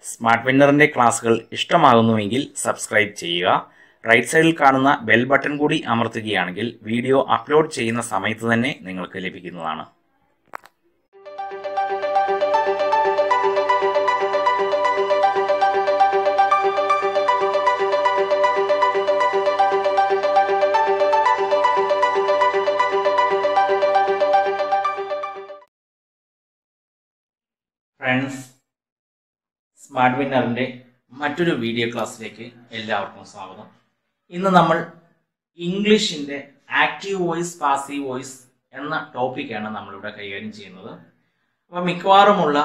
smart വിന്നറിൻ്റെ ക്ലാസ്സുകൾ ഇഷ്ടമാകുന്നുവെങ്കിൽ subscribe ചെയ്യുക right സൈഡിൽ കാണുന്ന ബെൽ ബട്ടൺ കൂടി അമർത്തുകയാണെങ്കിൽ വീഡിയോ അപ്ലോഡ് ചെയ്യുന്ന സമയത്ത് തന്നെ നിങ്ങൾക്ക് ലഭിക്കുന്നതാണ് ഫ്രണ്ട്സ് സ്മാർട്ട് വിന്നറിൻ്റെ മറ്റൊരു വീഡിയോ ക്ലാസ്സിലേക്ക് എല്ലാവർക്കും സ്വാഗതം ഇന്ന് നമ്മൾ ഇംഗ്ലീഷിൻ്റെ ആക്റ്റീവ് വോയിസ് പാസീവ് വോയിസ് എന്ന ടോപ്പിക്കാണ് നമ്മളിവിടെ കൈകാര്യം ചെയ്യുന്നത് അപ്പോൾ മിക്കവാറുമുള്ള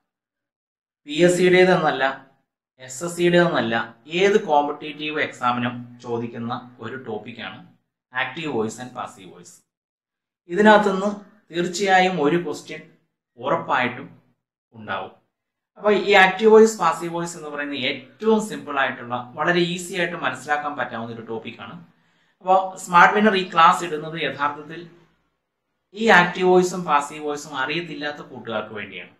പി എസ് സിയുടേതെന്നല്ല എസ് എസ് സിയുടേതെന്നല്ല ഏത് കോമ്പറ്റേറ്റീവ് എക്സാമിനും ചോദിക്കുന്ന ഒരു ടോപ്പിക്കാണ് active voice and passive voice ഇതിനകത്തുനിന്ന് തീർച്ചയായും ഒരു ക്വസ്റ്റ്യൻ ഉറപ്പായിട്ടും ഉണ്ടാവും അപ്പോൾ ഈ ആക്റ്റീവ് വോയിസ് പാസീവ് വോയിസ് എന്ന് പറയുന്നത് ഏറ്റവും സിമ്പിൾ ആയിട്ടുള്ള വളരെ ഈസി ആയിട്ട് മനസ്സിലാക്കാൻ പറ്റാവുന്ന ഒരു ടോപ്പിക്കാണ് അപ്പോൾ സ്മാർട്ട് വിന്നർ ഈ ക്ലാസ് ഇടുന്നത് യഥാർത്ഥത്തിൽ ഈ ആക്റ്റീവ് വോയിസും പാസീവ് വോയിസും അറിയത്തില്ലാത്ത കൂട്ടുകാർക്ക് വേണ്ടിയാണ്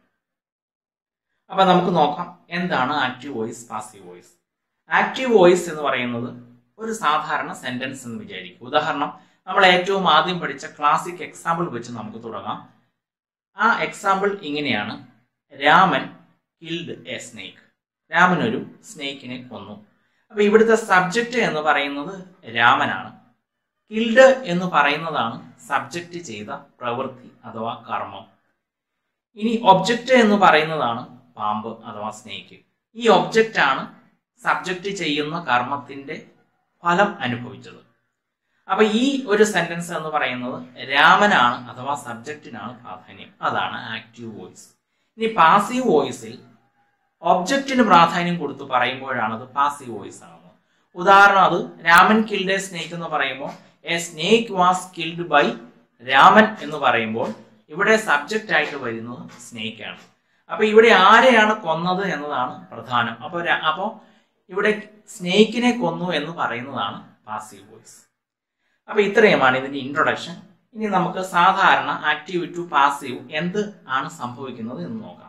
അപ്പൊ നമുക്ക് നോക്കാം എന്താണ് active voice passive voice active voice എന്ന് പറയുന്നത് ഒരു സാധാരണ സെന്റൻസ് എന്ന് വിചാരിക്കും ഉദാഹരണം നമ്മൾ ഏറ്റവും ആദ്യം പഠിച്ച ക്ലാസിക് എക്സാമ്പിൾ വെച്ച് നമുക്ക് തുടങ്ങാം ആ എക്സാമ്പിൾ ഇങ്ങനെയാണ് Raman killed a snake Raman ഒരു സ്നേക്കിനെ കൊന്നു അപ്പൊ ഇവിടുത്തെ സബ്ജക്റ്റ് എന്ന് പറയുന്നത് രാമനാണ് കിൽഡ് എന്ന് പറയുന്നതാണ് സബ്ജക്റ്റ് ചെയ്ത പ്രവൃത്തി അഥവാ കർമ്മം ഇനി ഒബ്ജക്റ്റ് എന്ന് പറയുന്നതാണ് പാമ്പ് അഥവാ സ്നേക്ക് ഈ ഒബ്ജക്റ്റ് ആണ് സബ്ജക്റ്റ് ചെയ്യുന്ന കർമ്മത്തിന്റെ ഫലം അനുഭവിച്ചത് അപ്പൊ ഈ ഒരു സെന്റൻസ് എന്ന് പറയുന്നത് രാമനാണ് അഥവാ സബ്ജക്റ്റിനാണ് പ്രാധാന്യം അതാണ് ആക്റ്റീവ് വോയിസ് ഇനി പാസീവ് വോയിസിൽ ഒബ്ജക്റ്റിന് പ്രാധാന്യം കൊടുത്ത് പറയുമ്പോഴാണ് അത് പാസീവ് വോയിസ് ആകുന്നത് ഉദാഹരണം അത് രാമൻ കിൽഡ് എ സ്നേക്ക് എന്ന് പറയുമ്പോൾ a snake was killed by Raman എന്ന് പറയുമ്പോൾ ഇവിടെ സബ്ജക്റ്റ് ആയിട്ട് വരുന്നത് സ്നേക്ക് ആണ് അപ്പൊ ഇവിടെ ആരെയാണ് കൊന്നത് എന്നതാണ് പ്രധാനം അപ്പൊ അപ്പോ ഇവിടെ സ്നേക്കിനെ കൊന്നു എന്ന് പറയുന്നതാണ് പാസീവ് വോയിസ് അപ്പൊ ഇത്രയുമാണ് ഇതിന്റെ ഇൻട്രൊഡക്ഷൻ ഇനി നമുക്ക് സാധാരണ ആക്റ്റീവ് ടു പാസീവ് എന്ത് ആണ് സംഭവിക്കുന്നത് എന്ന് നോക്കാം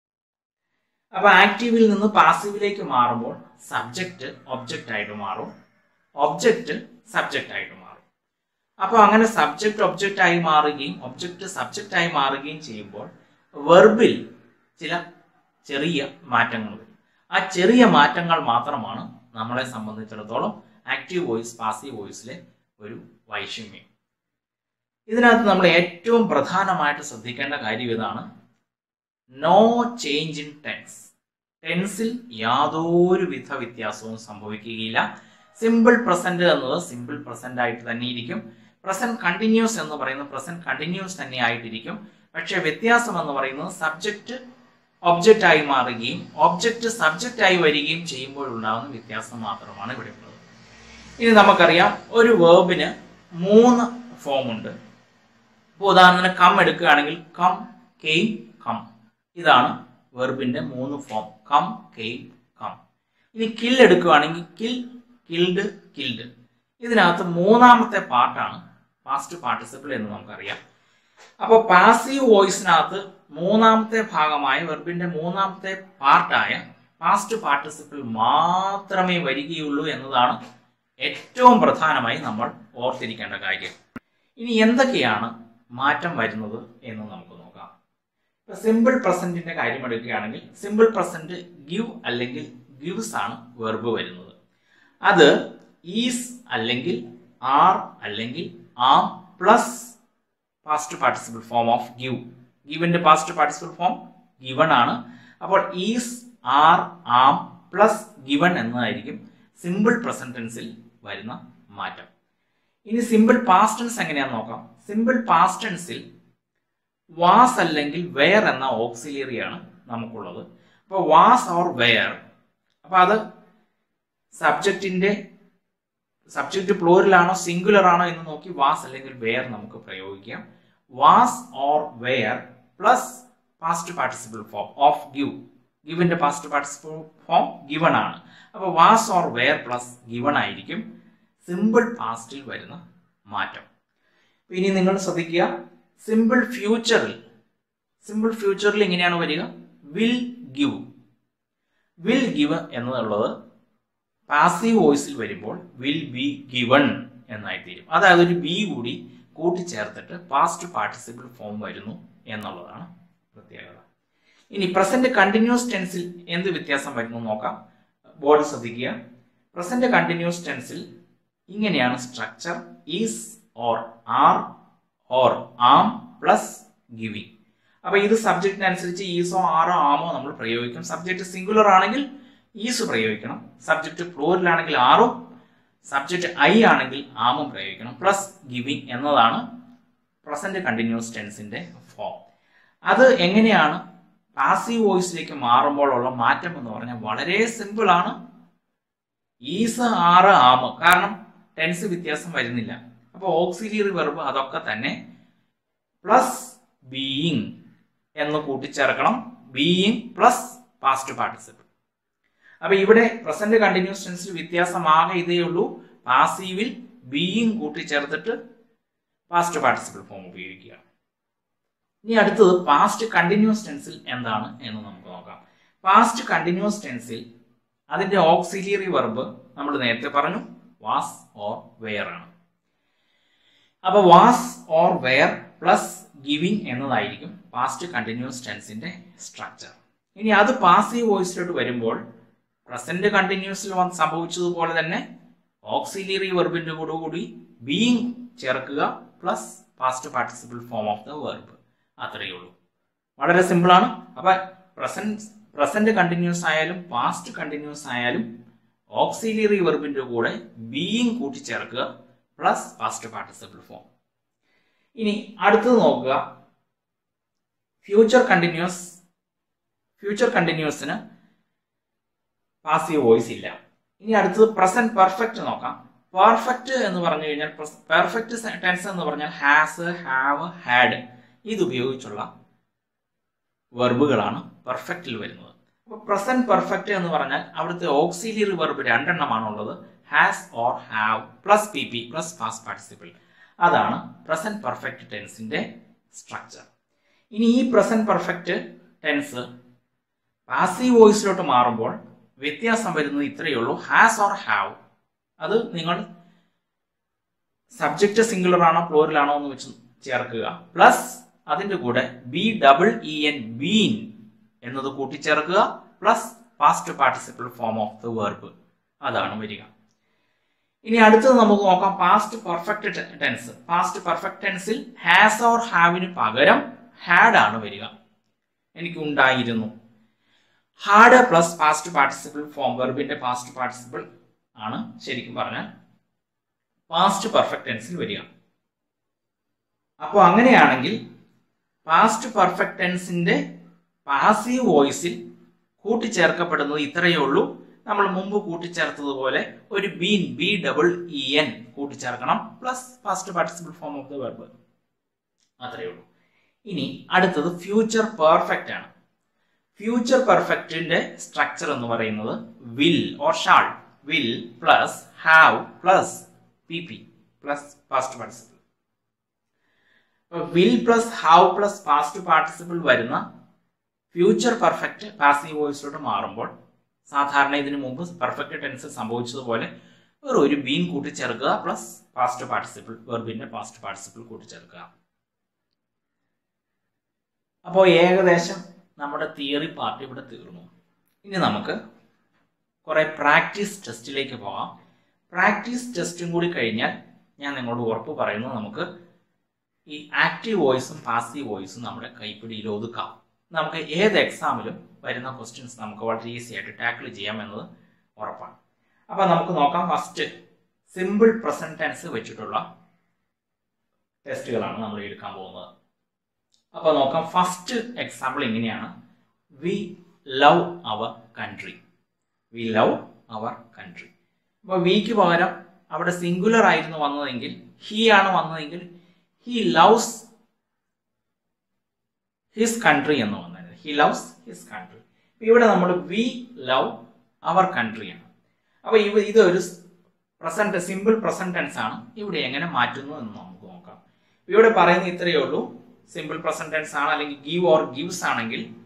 അപ്പൊ ആക്റ്റീവിൽ നിന്ന് പാസീവിലേക്ക് മാറുമ്പോൾ സബ്ജക്റ്റ് ഒബ്ജക്റ്റ് ആയിട്ട് മാറും ഒബ്ജക്റ്റ് സബ്ജക്റ്റ് ആയിട്ട് മാറും അപ്പോൾ അങ്ങനെ സബ്ജക്റ്റ് ഒബ്ജക്റ്റ് ആയി മാറുകയും ഒബ്ജക്റ്റ് സബ്ജക്റ്റ് ആയി മാറുകയും ചെയ്യുമ്പോൾ വെർബിൽ ചില ചെറിയ മാറ്റങ്ങൾ വരും ആ ചെറിയ മാറ്റങ്ങൾ മാത്രമാണ് നമ്മളെ സംബന്ധിച്ചിടത്തോളം ആക്റ്റീവ് വോയിസ് പാസീവ് വോയിസിലെ ഒരു വൈഷമ്യം ഇതിനകത്ത് നമ്മൾ ഏറ്റവും പ്രധാനമായിട്ട് ശ്രദ്ധിക്കേണ്ട കാര്യം ഇതാണ് നോ ചേഞ്ച് ഇൻ ടെൻസ് ടെൻസിൽ യാതൊരു വിധ വ്യത്യാസവും സംഭവിക്കുകയില്ല സിമ്പിൾ പ്രസന്റ് എന്നത് സിമ്പിൾ പ്രസന്റ് ആയിട്ട് തന്നെ ഇരിക്കും പ്രസന്റ് കണ്ടിന്യൂസ് എന്ന് പറയുന്നത് പ്രസന്റ് കണ്ടിന്യൂസ് തന്നെ ആയിട്ടിരിക്കും പക്ഷേ വ്യത്യാസം എന്ന് പറയുന്നത് സബ്ജക്റ്റ് ഒബ്ജക്റ്റ് ആയി മാറുകയും ഒബ്ജക്റ്റ് സബ്ജക്റ്റ് ആയി വരികയും ചെയ്യുമ്പോഴുണ്ടാകുന്ന വ്യത്യാസം മാത്രമാണ് ഇവിടെ ഉള്ളത് ഇനി നമുക്കറിയാം ഒരു വേർബിന് മൂന്ന് ഫോം ഉണ്ട് ഇപ്പോൾ ഉദാഹരണത്തിന് കം എടുക്കുകയാണെങ്കിൽ കം കെയിം കം ഇതാണ് വെർബിന്റെ മൂന്ന് ഫോം കം കെയിം കം ഇനി കിൽ എടുക്കുകയാണെങ്കിൽ കിൽ കിൽഡ് കിൽഡ് ഇതിനകത്ത് മൂന്നാമത്തെ പാർട്ടാണ് പാസ്റ്റ് പാർട്ടിസിപ്പിൾ എന്ന് നമുക്കറിയാം അപ്പോൾ പാസീവ് വോയിസിനകത്ത് മൂന്നാമത്തെ ഭാഗമായ വെർബിന്റെ മൂന്നാമത്തെ പാർട്ടായ പാസ്റ്റ് പാർട്ടിസിപ്പിൾ മാത്രമേ വരികയുള്ളൂ എന്നതാണ് ഏറ്റവും പ്രധാനമായി നമ്മൾ ഓർത്തിരിക്കേണ്ട കാര്യം ഇനി എന്തൊക്കെയാണ് മാറ്റം വരുന്നത് എന്ന് നമുക്ക് നോക്കാം ഇപ്പൊ സിമ്പിൾ പ്രസന്റിന്റെ കാര്യം എടുക്കുകയാണെങ്കിൽ സിമ്പിൾ പ്രസന്റ് ഗിവ് അല്ലെങ്കിൽ ഗിവ്സ് ആണ് വെർബ് വരുന്നത് അത് ഈസ് അല്ലെങ്കിൽ ആർ അല്ലെങ്കിൽ am plus past participle form of give ഗിവന്റെ പാസ്റ്റ് പാർട്ടിസിപ്പിൾ ഫോം ഗിവൺ ആണ് അപ്പോൾ is are am plus given എന്നതായിരിക്കും സിമ്പിൾ പ്രസന്റൻസിൽ വരുന്ന മാറ്റം ഇനി സിമ്പിൾ പാസ്റ്റൻസ് എങ്ങനെയാന്ന് നോക്കാം സിമ്പിൾ പാസ്റ്റൻസിൽ വാസ് അല്ലെങ്കിൽ വെയർ എന്ന ഓക്സിലിയറിയാണ് നമുക്കുള്ളത് അപ്പോൾ വാസ് ഓർ വെയർ അപ്പോൾ അത് സബ്ജക്റ്റിന്റെ സബ്ജക്റ്റ് പ്ലൂരലാണോ സിംഗുലർ ആണോ എന്ന് നോക്കി വാസ് അല്ലെങ്കിൽ വെയർ നമുക്ക് പ്രയോഗിക്കാം was or were plus past participle form of give ഗിവന്റെ പാസ്റ്റ് പാർട്ടിസിപ്പിൾ ഫോം ഗിവൺ ആണ് അപ്പോൾ was or were plus given ആയിരിക്കും സിമ്പിൾ പാസ്റ്റിൽ വരുന്ന മാറ്റം ഇനി നിങ്ങൾ ശ്രദ്ധിക്കുക സിമ്പിൾ ഫ്യൂച്ചറിൽ സിമ്പിൾ ഫ്യൂച്ചറിൽ എങ്ങനെയാണ് വരിക വിൽ ഗിവ് വിൽ ഗിവ് എന്നുള്ളത് പാസീവ് വോയിസിൽ വരുമ്പോൾ വിൽ ബി ഗിവൺ എന്നായി തീരും അതായത് ഒരു ബി കൂടി കൂട്ടിച്ചേർത്തിട്ട് പാസ്റ്റ് പാർട്ടിസിപ്പിൾ ഫോം വരുന്നു എന്നുള്ളതാണ് പ്രത്യേകത ഇനി പ്രസന്റ് കണ്ടിന്യൂസ് ടെൻസിൽ എന്ത് വ്യത്യാസം വരുന്നു നോക്കാം ബോർഡ് ശ്രദ്ധിക്കുക പ്രസന്റ് കണ്ടിന്യൂസ് ടെൻസിൽ ഇങ്ങനെയാണ് structure is or are or am plus giving അപ്പൊ ഇത് സബ്ജക്റ്റിനനുസരിച്ച് ഈസോ ആറോ ആമോ നമ്മൾ പ്രയോഗിക്കും സബ്ജക്റ്റ് സിംഗുലർ ആണെങ്കിൽ ഈസ് പ്രയോഗിക്കണം സബ്ജക്റ്റ് പ്ലൂറൽ ആണെങ്കിൽ ആറും സബ്ജക്റ്റ് ഐ ആണെങ്കിൽ ആമും പ്രയോഗിക്കണം പ്ലസ് ഗിവിങ് എന്നതാണ് പ്രസന്റ് കണ്ടിന്യൂസ് ടെൻസിന്റെ ഫോം അത് എങ്ങനെയാണ് പാസീവ് വോയിസിലേക്ക് മാറുമ്പോഴുള്ള മാറ്റം എന്ന് പറഞ്ഞാൽ വളരെ സിമ്പിൾ ആണ് ഈസ് ആറ് ആമ് കാരണം ടെൻസ് വ്യത്യാസം വരുന്നില്ല അപ്പോൾ ഓക്സിലിയറി വെർബ് അതൊക്കെ തന്നെ പ്ലസ് ബീയിങ് എന്ന് കൂട്ടിച്ചേർക്കണം ബീയിങ് പ്ലസ് പാസ്റ്റ് പാർട്ടിസിപ്പിൾ അപ്പൊ ഇവിടെ പ്രസന്റ് കണ്ടിന്യൂസ് ടെൻസിൽ വ്യത്യാസമാകെ ഇതേ ഉള്ളൂ പാസീവിൽ ബീയിങ് കൂട്ടിച്ചേർത്തിട്ട് പാസ്റ്റ് പാർട്ടിസിപ്പിൾ ഫോം ഉപയോഗിക്കുക ഇനി അടുത്തത് പാസ്റ്റ് കണ്ടിന്യൂസ് ടെൻസിൽ എന്താണ് എന്ന് നമുക്ക് നോക്കാം പാസ്റ്റ് കണ്ടിന്യൂസ് ടെൻസിൽ അതിന്റെ ഓക്സിലിയറി വെർബ് നമ്മൾ നേരത്തെ പറഞ്ഞു വാസ് ഓർ വെയർ ആണ് അപ്പൊ was or were plus giving എന്നതായിരിക്കും പാസ്റ്റ് കണ്ടിന്യൂസ് ടെൻസിന്റെ സ്ട്രക്ചർ ഇനി അത് പാസീവ് വോയിസിലോട്ട് വരുമ്പോൾ പ്രസന്റ് കണ്ടിന്യൂസിൽ വന്ന് സംഭവിച്ചതുപോലെ തന്നെ ഓക്സിലിയറി വെർബിന്റെ കൂടെ കൂടി ബീയിങ് ചേർക്കുക plus past participle form of the verb അത്രയേ ഉള്ളൂ വളരെ സിമ്പിൾ ആണ് അപ്പൊ പ്രസന്റ് പ്രസന്റ് കണ്ടിന്യൂസ് ആയാലും പാസ്റ്റ് കണ്ടിന്യൂസ് ആയാലും ഓക്സിലിയറി വെർബിന്റെ കൂടെ ബീയിങ് കൂട്ടിച്ചേർക്കുക പ്ലസ് പാസ്റ്റ് പാർട്ടിസിപ്പിൾ ഫോം ഇനി അടുത്തത് നോക്കുക ഫ്യൂച്ചർ കണ്ടിന്യൂസ് ഫ്യൂച്ചർ കണ്ടിന്യൂസിന് പാസീവ് വോയിസ് ഇല്ല ഇനി അടുത്തത് പ്രസന്റ് പെർഫെക്റ്റ് നോക്കാം പെർഫെക്റ്റ് എന്ന് പറഞ്ഞു കഴിഞ്ഞാൽ പെർഫെക്റ്റ് ടെൻസ് എന്ന് പറഞ്ഞാൽ ഹാസ് ഹാവ് ഹാഡ് ഇത് ഉപയോഗിച്ചുള്ള വെർബുകളാണ് പെർഫെക്റ്റിൽ വരുന്നത് അപ്പോൾ പ്രസന്റ് പെർഫെക്റ്റ് എന്ന് പറഞ്ഞാൽ അവിടുത്തെ ഓക്സിലിയറി വെർബ് രണ്ടെണ്ണമാണുള്ളത് has or have plus P P plus past participle അതാണ് പ്രസന്റ് പെർഫെക്റ്റ് ടെൻസിന്റെ സ്ട്രക്ചർ ഇനി ഈ പ്രസന്റ് പെർഫെക്റ്റ് ടെൻസ് പാസീവ് വോയിസിലോട്ട് മാറുമ്പോൾ വ്യത്യാസം വരുന്നത് ഇത്രയേ ഉള്ളൂ ഹാസ് ഓർ ഹാവ് അത് നിങ്ങൾ സബ്ജക്റ്റ് സിംഗുലർ ആണോ പ്ലോറൽ ആണോ എന്ന് വെച്ച് ചേർക്കുക പ്ലസ് അതിന്റെ കൂടെ B double E N been എന്നത് കൂട്ടിച്ചേർക്കുക plus past participle form of the verb അതാണ് വരിക ഇനി അടുത്തത് നമുക്ക് നോക്കാം past perfect tense past perfect ടെൻസിൽ ഹാസ് ഓർ ഹാവിന് പകരം ഹാഡ് ആണ് വരിക എനിക്ക് ഉണ്ടായിരുന്നു had plus past participle form വെർബിന്റെ പാസ്റ്റ് പാർട്ടിസിപ്പിൾ ആണ് ശരിക്കും പറഞ്ഞാൽ പാസ്റ്റ് പെർഫെക്റ്റ് ടെൻസിൽ വരിക അപ്പോൾ അങ്ങനെയാണെങ്കിൽ പാസ്റ്റ് പെർഫെക്റ്റ് ടെൻസിന്റെ പാസീവ് വോയിസിൽ കൂട്ടിച്ചേർക്കപ്പെടുന്നത് ഇത്രയേ ഉള്ളൂ നമ്മൾ മുമ്പ് കൂട്ടിച്ചേർത്തതുപോലെ ഒരു been B double E N കൂട്ടിച്ചേർക്കണം plus past participle form of the verb അത്രയേ ഉള്ളൂ ഇനി അടുത്തത് ഫ്യൂച്ചർ പെർഫെക്റ്റ് ആണ് ഫ്യൂച്ചർ പെർഫെക്റ്റിന്റെ സ്ട്രക്ചർ എന്ന് പറയുന്നത് will or shall will plus have plus P P plus past participle will plus have plus past participle വരുന്ന ഫ്യൂച്ചർ പെർഫെക്റ്റ് പാസീവ് വോയിസിലോട്ട് മാറുമ്പോൾ സാധാരണ ഇതിനു മുമ്പ് പെർഫെക്റ്റ് ടെൻസ് സംഭവിച്ചതുപോലെ വേറെ ഒരു ബീൻ കൂട്ടിച്ചേർക്കുക പ്ലസ് പാസ്റ്റ് പാർട്ടിസിപ്പിൾ വെർബിന്റെ പാസ്റ്റ് പാർട്ടിസിപ്പിൾ കൂട്ടിച്ചേർക്കുക അപ്പോൾ ഏകദേശം നമ്മുടെ തിയറി പാർട്ട് ഇവിടെ തീർന്നു ഇനി നമുക്ക് കുറെ പ്രാക്ടീസ് ടെസ്റ്റിലേക്ക് പോകാം പ്രാക്ടീസ് ടെസ്റ്റും കൂടി കഴിഞ്ഞാൽ ഞാൻ നിങ്ങളോട് ഉറപ്പ് പറയുന്നു നമുക്ക് ഈ ആക്റ്റീവ് വോയിസും പാസീവ് വോയിസും നമ്മുടെ കൈപ്പിടിയിൽ ഒതുക്കാം നമുക്ക് ഏത് എക്സാമിലും വരുന്ന ക്വസ്റ്റ്യൻസ് നമുക്ക് വളരെ ഈസി ആയിട്ട് ടാക്കിൾ ചെയ്യാം എന്നത് ഉറപ്പാണ് അപ്പൊ നമുക്ക് നോക്കാം ഫസ്റ്റ് സിമ്പിൾ പ്രസന്റ് ടെൻസ് വെച്ചിട്ടുള്ള ടെസ്റ്റുകളാണ് നമ്മൾ എടുക്കാൻ പോകുന്നത് അപ്പോൾ നോക്കാം ഫസ്റ്റ് എക്സാമ്പിൾ ഇങ്ങനെയാണ് we love our country we love our country അപ്പോൾ വിക്ക് പകരം അവിടെ സിംഗുലർ ആയിരുന്നു വന്നതെങ്കിൽ ഹി ആണ് വന്നതെങ്കിൽ ഹി ലവ്സ് ഹിസ് കൺട്രി എന്ന് വന്നത് ഹി ലവ്സ് ഹിസ് കൺട്രി ഇവിടെ നമ്മൾ വി ലവ് അവർ കൺട്രിയാണ് അപ്പോൾ ഇവ ഇതൊരു പ്രസന്റ് സിമ്പിൾ പ്രസന്റ് ടെൻസ് ആണ് ഇവിടെ എങ്ങനെ മാറ്റുന്നു എന്ന് നമുക്ക് നോക്കാം ഇവിടെ പറയുന്ന ഇത്രയേ ഉള്ളൂ സിമ്പിൾ പ്രസന്റ് ടെൻസ് ആണ് അല്ലെങ്കിൽ ഗീവ് ഓർ ഗിവ്സ് ആണെങ്കിൽ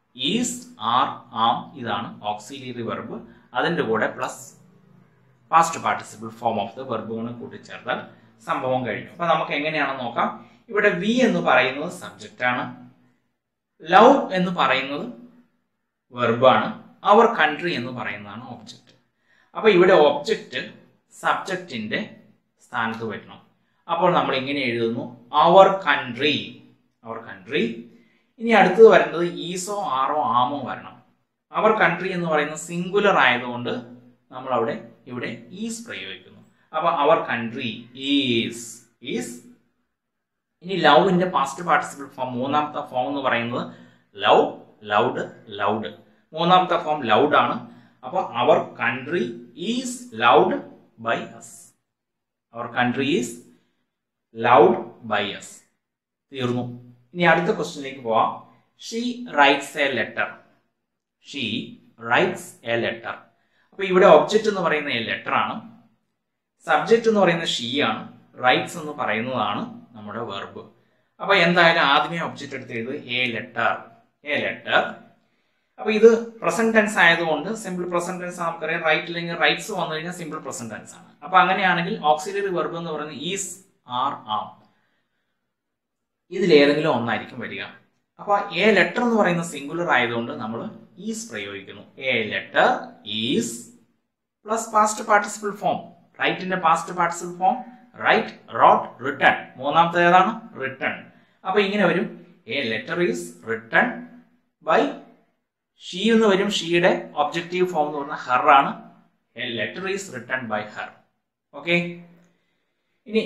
ഈസ് ആർ ആം ഇതാണ് ഓക്സിലിയറി വെർബ് അതിൻ്റെ കൂടെ plus past participle form of the വെർബുകൾ കൂട്ടിച്ചേർത്താൽ സംഭവം കഴിഞ്ഞു അപ്പൊ നമുക്ക് എങ്ങനെയാണെന്ന് നോക്കാം ഇവിടെ വി എന്ന് പറയുന്നത് സബ്ജക്റ്റ് ആണ് ലവ് എന്ന് പറയുന്നത് വെർബാണ് അവർ കൺട്രി എന്ന് പറയുന്നതാണ് ഒബ്ജക്റ്റ് അപ്പൊ ഇവിടെ ഒബ്ജക്റ്റ് സബ്ജക്റ്റിന്റെ സ്ഥാനത്ത് വരണം അപ്പോൾ നമ്മൾ ഇങ്ങനെ എഴുതുന്നു അവർ കൺട്രി അവർ കൺട്രി ഇനി അടുത്തത് വരേണ്ടത് ഈസോ ആറോ ആമോ വരണം അവർ കൺട്രി എന്ന് പറയുന്നത് സിംഗുലർ ആയതുകൊണ്ട് നമ്മൾ അവിടെ ഇവിടെ ഈസ് പ്രയോഗിക്കുന്നു അപ്പൊ അവർ കൺട്രി ഈസ് ഈസ് ഇനി ലവിന്റെ പാസ്റ്റ് പാർട്ടിസിപ്പിൾ ഫോം മൂന്നാമത്തെ ഫോം എന്ന് പറയുന്നത് ലവ് ലൗഡ് ലൗഡ് മൂന്നാമത്തെ ഫോം ലൗഡ് ആണ് അപ്പോൾ our country is loved by us our country is loved by us തീർന്നു ഇനി അടുത്ത ക്വസ്റ്റ്യനിലേക്ക് പോവാം she writes a letter she writes a letter അപ്പൊ ഇവിടെ ഒബ്ജക്റ്റ് എന്ന് പറയുന്ന എ ലെറ്റർ ആണ് സബ്ജക്റ്റ് എന്ന് പറയുന്ന ഷീ ആണ് റൈറ്റ്സ് എന്ന് പറയുന്നതാണ് നമ്മുടെ വെർബ് അപ്പൊ എന്തായാലും ആദ്യമേ ഒബ്ജക്റ്റ് എടുത്ത് എഴുതുക എ ലെറ്റർ എ ലെറ്റർ അപ്പൊ ഇത് പ്രസന്റ് ടെൻസ് ആയതുകൊണ്ട് സിമ്പിൾ പ്രസന്റ് ടെൻസ് നമുക്കറിയാം റൈറ്റ് അല്ലെങ്കിൽ റൈറ്റ്സ് വന്നു കഴിഞ്ഞാൽ സിമ്പിൾ പ്രസന്റ് ടെൻസ് ആണ് അപ്പൊ അങ്ങനെയാണെങ്കിൽ ഓക്സിലറി വെർബ് എന്ന് പറയുന്നത് ഈസ് ആർ ആം ഇതിലേതെങ്കിലും ഒന്നായിരിക്കും വരിക അപ്പൊ എ ലെറ്റർ എന്ന് പറയുന്ന സിംഗുലർ ആയതുകൊണ്ട് നമ്മൾ ഈസ് പ്രയോഗിക്കുന്നു a letter is plus past participle form റൈറ്റിന്റെ past participle form write wrote written മൂന്നാമത്തെ ഏതാണ് റിട്ടേൺ അപ്പൊ ഇങ്ങനെ വരും a letter is written by she എന്ന് വരും ഷീയുടെ ഒബ്ജക്റ്റീവ് ഫോം എന്ന് പറഞ്ഞാൽ ഹർ ആണ് a letter is written by her okay ഇനി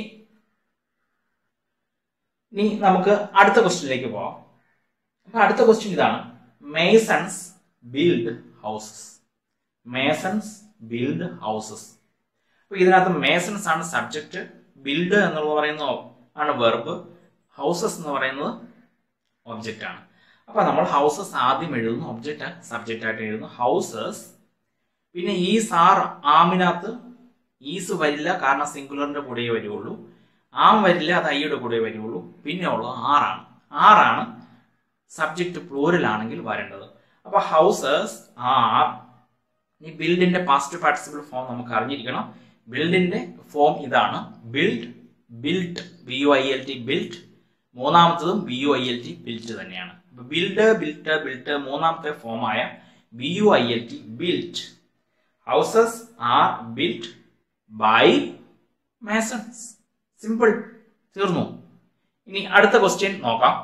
ഇനി നമുക്ക് അടുത്ത ക്വസ്റ്റ്യനിലേക്ക് പോവാം അപ്പൊ അടുത്ത ക്വസ്റ്റ്യൻ ഇതാണ് masons build houses masons build houses അപ്പൊ ഇതിനകത്ത് മേസൺസ് ആണ് സബ്ജക്റ്റ് ബിൽഡ് എന്നുള്ളത് പറയുന്ന ആണ് വെർബ് ഹൗസസ് എന്ന് പറയുന്നത് ഒബ്ജക്റ്റ് ആണ് അപ്പൊ നമ്മൾ ഹൗസസ് ആദ്യം എഴുതുന്നു ഒബ്ജക്റ്റ് സബ്ജക്റ്റ് ആയിട്ട് എഴുതുന്നു ഹൗസസ് പിന്നെ ഈസ് ആർ ആമിനകത്ത് ഈസ് വരില്ല കാരണം സിംഗുലറിന്റെ കൂടെ വരികയുള്ളൂ ആം വരില്ല അത് ഐയുടെ കൂടെ വരികയുള്ളൂ പിന്നെ ഉള്ളത് ആറാണ് ആറാണ് സബ്ജക്റ്റ് പ്ലൂരൽ ആണെങ്കിൽ വരേണ്ടത് അപ്പൊ ഹൗസസ് ആർ ഈ ബിൽഡിന്റെ പാസ്റ്റ് പാർട്ടിസിപ്പിൾ ഫോം നമുക്ക് അറിഞ്ഞിരിക്കണം ബിൽഡിന്റെ ഫോം ഇതാണ് build built B U I L T built മൂന്നാമത്തതും B U I L T built തന്നെയാണ് ബിൽഡ് ബിൽറ്റ് ബിൽറ്റ് മൂന്നാമത്തെ ഫോമായ B U I L T built houses are built by masons simple തീർന്നു ഇനി അടുത്ത ക്വസ്റ്റ്യൻ നോക്കാം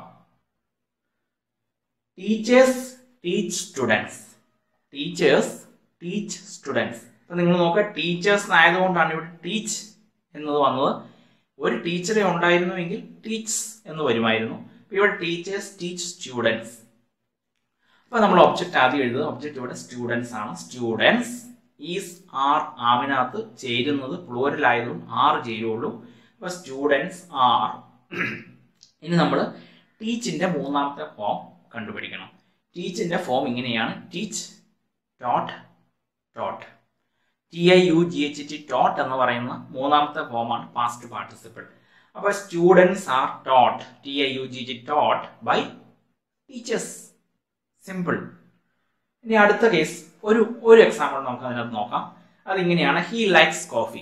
teachers teach students teachers teach students അപ്പൊ നിങ്ങൾ നോക്കുക ടീച്ചേഴ്സ് ആയതുകൊണ്ടാണ് ഇവിടെ ടീച്ച് എന്നത് വന്നത് ഒരു ടീച്ചറെ ഉണ്ടായിരുന്നുവെങ്കിൽ ടീച്ച് എന്ന് വരുമായിരുന്നു ഇവിടെ ടീച്ചേഴ്സ് ടീച്ച് സ്റ്റുഡൻസ് അപ്പൊ നമ്മൾ ഒബ്ജക്റ്റ് ആദ്യം എഴുതുക ഒബ്ജക്റ്റ് ഇവിടെ സ്റ്റുഡൻസ് ആണ് സ്റ്റുഡൻസ് ഈസ് ആർ ആമിനകത്ത് ചേരുന്നത് പ്ലൂരൽ ആയതുകൊണ്ട് ആർ ചേരുള്ളൂ അപ്പൊ സ്റ്റുഡൻസ് ആർ ഇനി നമ്മൾ ടീച്ചിന്റെ മൂന്നാമത്തെ ഫോം കണ്ടുപിടിക്കണം ടീച്ചിന്റെ ഫോം ഇങ്ങനെയാണ് teach taught taught T I U G H T taught എന്ന് പറയുന്ന മൂന്നാമത്തെ ഫോമാണ് പാസ്റ്റ് പാർട്ടിസിപ്പിൾ അപ്പൊ students are taught T I U G G taught by teachers simple ഇനി അടുത്ത കേസ് ഒരു ഒരു എക്സാമ്പിൾ നമുക്ക് അതിനകത്ത് നോക്കാം അതിങ്ങനെയാണ് he likes coffee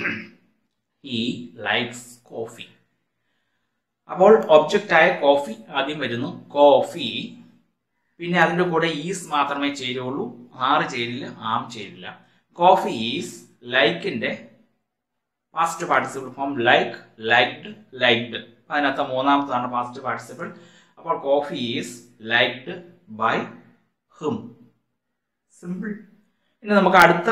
he likes coffee അപ്പോൾ ഒബ്ജക്റ്റ് ആയ കോഫി ആദ്യം വരുന്നു കോഫി പിന്നെ അതിൻ്റെ കൂടെ ഈസ് മാത്രമേ ചേരുള്ളൂ ആറ് ചേരില്ല ആം ചേരില്ല കോഫി ഈസ് ലൈക്കിന്റെ past participle form like liked liked അതിനകത്ത് മൂന്നാമത്താണ് പാസ്റ്റ് പാർട്ടിസിപ്പിൾ അപ്പോൾ coffee is liked by him simple ഇനി നമുക്ക് അടുത്ത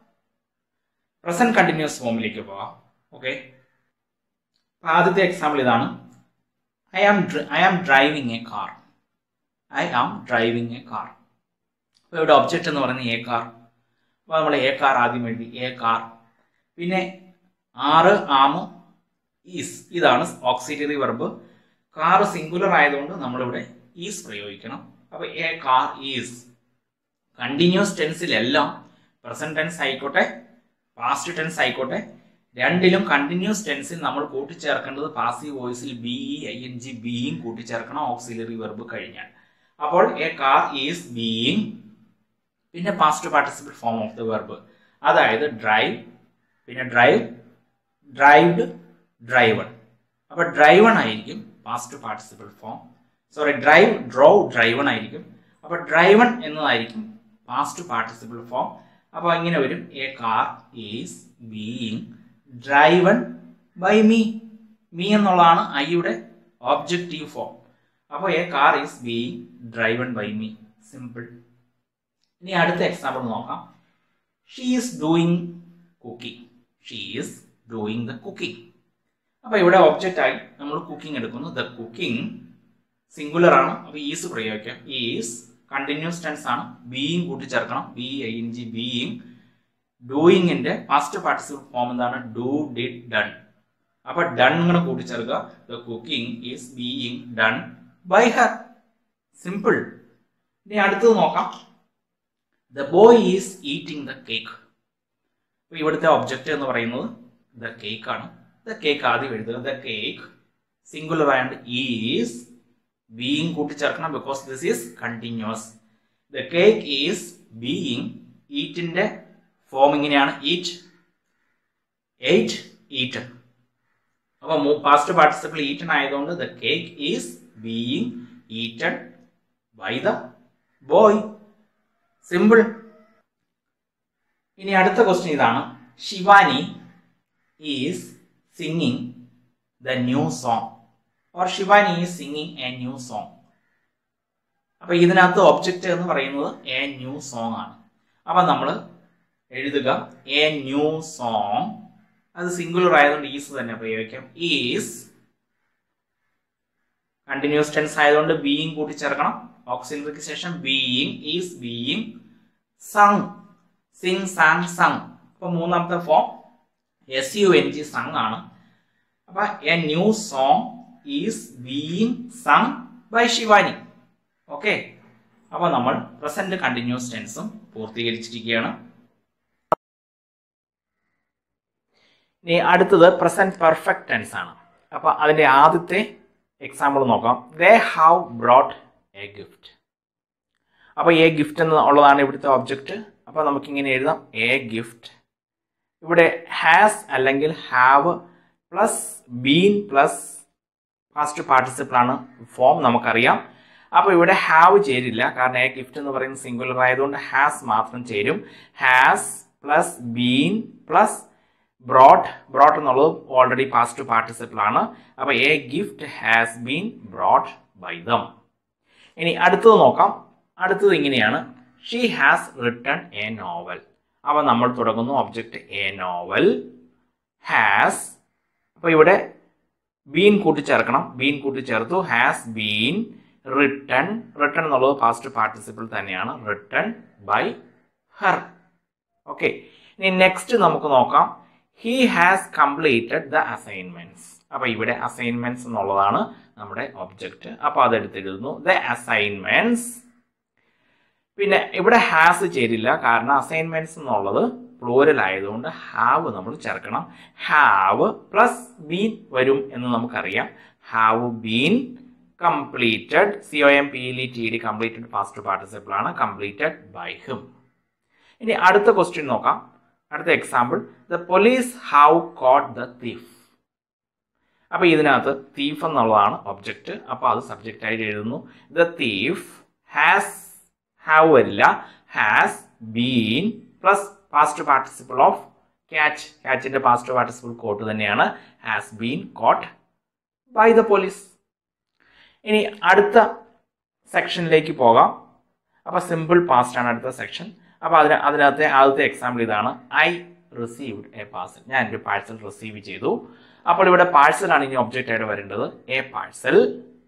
പ്രസന്റ് കണ്ടിന്യൂസ് ഫോമിലേക്ക് പോവാം ഓക്കെ ആദ്യത്തെ എക്സാമ്പിൾ ഇതാണ് I am I am driving a car I am driving a car അപ്പോൾ ഇവിടെ ഒബ്ജക്റ്റ് എന്ന് പറയുന്നത് എ കാർ അപ്പോൾ നമ്മൾ എ കാർ ആദ്യം എഴുതി എ കാർ പിന്നെ ആറ് ആമ് ഈസ് ഇതാണ് ഓക്സിലറി വെർബ് കാർ സിംഗുലർ ആയതുകൊണ്ട് നമ്മളിവിടെ ഈസ് പ്രയോഗിക്കണം അപ്പോൾ എ കാർ ഈസ് കണ്ടിന്യൂസ് ടെൻസിലെല്ലാം പ്രസന്റ് ടെൻസ് ആയിക്കോട്ടെ പാസ്റ്റ് ടെൻസ് ആയിക്കോട്ടെ രണ്ടിലും കണ്ടിന്യൂസ് ടെൻസിൽ നമ്മൾ കൂട്ടിച്ചേർക്കേണ്ടത് പാസീവ് വോയിസിൽ B E I N G ബിയും കൂട്ടിച്ചേർക്കണം ഓക്സിലറി വെർബ് കഴിഞ്ഞാൽ അപ്പോൾ എ കാർ ഈസ് ബീയിങ് പിന്നെ past participle form of the verb അതായത് ഡ്രൈവ് പിന്നെ ഡ്രൈവ് ഡ്രൈവ്ഡ് ഡ്രൈവൺ അപ്പൊ ഡ്രൈവൺ ആയിരിക്കും past participle form sorry drive drove driven ആയിരിക്കും അപ്പൊ ഡ്രൈവൺ എന്നതായിരിക്കും പാസ്റ്റ് പാർട്ടിസിപ്പിൾ ഫോം അപ്പോൾ ഇങ്ങനെ വരും a car is being driven by me me എന്നുള്ളതാണ് ഐയുടെ ഓബ്ജക്റ്റീവ് ഫോം അപ്പോൾ a car is being driven by me simple ഇനി അടുത്ത എക്സാമ്പിൾ നോക്കാം she is doing cooking she is doing the cooking അപ്പോൾ ഇവിടെ ഒബ്ജക്റ്റ് ആയി നമ്മൾ കുക്കിംഗ് എടുക്കുന്നു ദ കുക്കിംഗ് സിംഗുലർ ആണ് അപ്പോൾ ഈസ് പ്രയോഗിക്കാം ഈസ് കണ്ടിന്യൂസ് ടെൻസ് ആണ് ബീയിങ് കൂട്ടിച്ചേർക്കണം B I N G being ഡൂയിങ്ങിന്റെ ഫസ്റ്റ് പാർട്ടിസിപ്പിൾ ഫോം എന്താണ് ഡു ഡിഡ് ഡൺ അപ്പൊ ഡൺ ഇങ്ങനെ കൂട്ടിച്ചേർക്കുക the cooking is being done by her simple ഇനി അടുത്തത് നോക്കാം the boy is eating the cake അപ്പൊ ഇവിടുത്തെ ഒബ്ജക്റ്റ് എന്ന് പറയുന്നത് ദ കേക്ക് ആണ് ദ കേക്ക് ആദ്യം എഴുതുക ദ കേക്ക് സിംഗുലർ ആയതുകൊണ്ട് ഈസ് ബീയിങ് കൂട്ടിച്ചേർക്കണം because this is continuous the cake is being ഈറ്റിന്റെ ഫോം ഇങ്ങനെയാണ് ഈറ്റ് എയ്റ്റ് ഈറ്റൺ അപ്പൊ പാസ്റ്റ് പാർട്ടിസിപ്പിൾ ഈറ്റൺ ആയതുകൊണ്ട് the cake is being eaten by the boy simple ഇനി അടുത്ത ക്വസ്റ്റ്യൻ ഇതാണ് Shivani is singing the new song or Shivani is singing a new song അപ്പൊ ഇതിനകത്ത് object എന്ന് പറയുന്നത് എ ന്യൂ സോങ് ആണ് അപ്പൊ നമ്മൾ എഴുതുക എ ന്യൂ സോങ് അത് സിംഗുലർ ആയതുകൊണ്ട് ഈസ് തന്നെ പ്രയോഗിക്കാം ഈസ് കണ്ടിന്യൂസ് ടെൻസ് ആയതുകൊണ്ട് ബീയിങ് കൂട്ടി ചേർക്കണം ഓക്സിലറിക്ക് ശേഷം being is being sung sing sang sung അപ്പൊ മൂന്നാമത്തെ form S U N G sung ആണ് അപ്പൊ a new song is being sung by Shivani okay അപ്പൊ നമ്മൾ പ്രസന്റ് കണ്ടിന്യൂസ് ടെൻസും പൂർത്തീകരിച്ചിരിക്കുകയാണ് ഇനി അടുത്തത് പ്രസന്റ് പെർഫെക്റ്റ് ടെൻസ് ആണ് അപ്പൊ അതിന്റെ ആദ്യത്തെ എക്സാമ്പിൾ നോക്കാം they have brought a gift അപ്പൊ എ ഗിഫ്റ്റ് എന്ന് ഉള്ളതാണ് ഇവിടുത്തെ ഒബ്ജക്റ്റ് അപ്പൊ നമുക്ക് ഇങ്ങനെ എഴുതാം എ ഗിഫ്റ്റ് ഇവിടെ ഹാസ് അല്ലെങ്കിൽ have plus been plus past participle ആണ് ഫോം നമുക്കറിയാം അപ്പോൾ ഇവിടെ ഹാവ് ചേരില്ല കാരണം എ ഗിഫ്റ്റ് എന്ന് പറയുന്നത് സിംഗുലർ ആയതുകൊണ്ട് ഹാസ് മാത്രം ചേരും has plus been plus brought brought എന്നുള്ളത് ഓൾറെഡി പാസ്റ്റ് പാർട്ടിസിപ്പിൾ ആണ് അപ്പോൾ a gift has been brought by them ഇനി അടുത്തത് നോക്കാം അടുത്തത് ഇങ്ങനെയാണ് she has written a novel അപ്പോൾ നമ്മൾ തുടങ്ങുന്നു ഒബ്ജക്റ്റ് എ നോവൽ ഹാസ് അപ്പോൾ ഇവിടെ ബീൻ കൂട്ടിച്ചേർക്കണം ബീൻ കൂട്ടിച്ചേർത്തു ഹാസ് ബീൻ റിട്ടൺ റിട്ടൺ എന്നുള്ളത് പാസ്റ്റ് പാർട്ടിസിപ്പിൾ തന്നെയാണ് റിട്ടൺ ബൈ ഹർ ഓക്കെ ഇനി നെക്സ്റ്റ് നമുക്ക് നോക്കാം he has completed the assignments അപ്പൊ ഇവിടെ അസൈൻമെന്റ്സ് എന്നുള്ളതാണ് നമ്മുടെ ഒബ്ജക്റ്റ് അപ്പൊ അതെടുത്ത് എഴുതുന്നു ദ അസൈൻമെന്റ്സ് പിന്നെ ഇവിടെ ഹാസ് ചേരില്ല കാരണം അസൈൻമെന്റ്സ് എന്നുള്ളത് പ്ലൂരൽ ആയതുകൊണ്ട് ഹാവ് നമ്മൾ ചേർക്കണം ഹാവ് പ്ലസ് ബീൻ വരും എന്ന് നമുക്കറിയാം have been completed C O M P L E T D completed past participle ആണ് കംപ്ലീറ്റഡ് ബൈ ഹിം ഇനി അടുത്ത ക്വസ്റ്റ്യൻ നോക്കാം അടുത്ത example the police have caught the thief അപ്പൊ ഇതിനകത്ത് തീഫ് എന്നുള്ളതാണ് ഒബ്ജക്റ്റ് അപ്പൊ അത് സബ്ജക്റ്റ് ആയിട്ട് എഴുതുന്നു ദ തീഫ് ഹാസ് ഹാവ് വരില്ല has been plus past participle of catch ക്യാച്ചിന്റെ പാസ്റ്റ് പാർട്ടിസിപ്പിൾ കോട്ട് തന്നെയാണ് has been caught by the police ഇനി അടുത്ത സെക്ഷനിലേക്ക് പോകാം അപ്പൊ സിമ്പിൾ പാസ്റ്റ് ആണ് അടുത്ത സെക്ഷൻ അപ്പൊ അതിന് അതിനകത്തെ ആദ്യത്തെ എക്സാമ്പിൾ ഇതാണ് ഐ റിസീവ്ഡ് എ പാഴ്സൽ ഞാൻ ഒരു പാഴ്സൽ റിസീവ് ചെയ്തു അപ്പോൾ ഇവിടെ പാഴ്സൽ ആണ് ഇനി ഒബ്ജക്റ്റ് ആയിട്ട് വരേണ്ടത് എ പാഴ്സൽ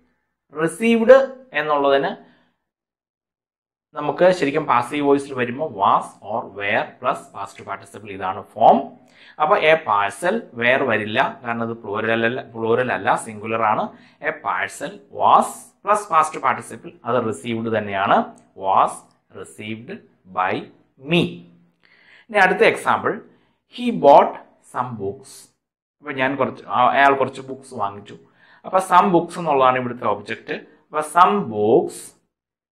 റിസീവ്ഡ് എന്നുള്ളതിന് നമുക്ക് ശരിക്കും പാസീവ് വോയിസിൽ വരുമ്പോൾ was or were plus past participle ഇതാണ് ഫോം അപ്പൊ എ പാഴ്സൽ വെയർ വരില്ല കാരണം ഇത് പ്ലൂരൽ അല്ല പ്ലൂരൽ അല്ല സിംഗുലർ ആണ് a parcel was plus past participle അത് റിസീവ്ഡ് തന്നെയാണ് വാസ് റിസീവ്ഡ് ബൈ മീ ഇനി അടുത്ത example he bought some books അപ്പൊ ഞാൻ കുറച്ച് അയാൾ കുറച്ച് ബുക്സ് വാങ്ങിച്ചു അപ്പൊ സം ബുക്സ് എന്നുള്ളതാണ് ഇവിടുത്തെ ഒബ്ജക്റ്റ് അപ്പൊ സം ബുക്സ്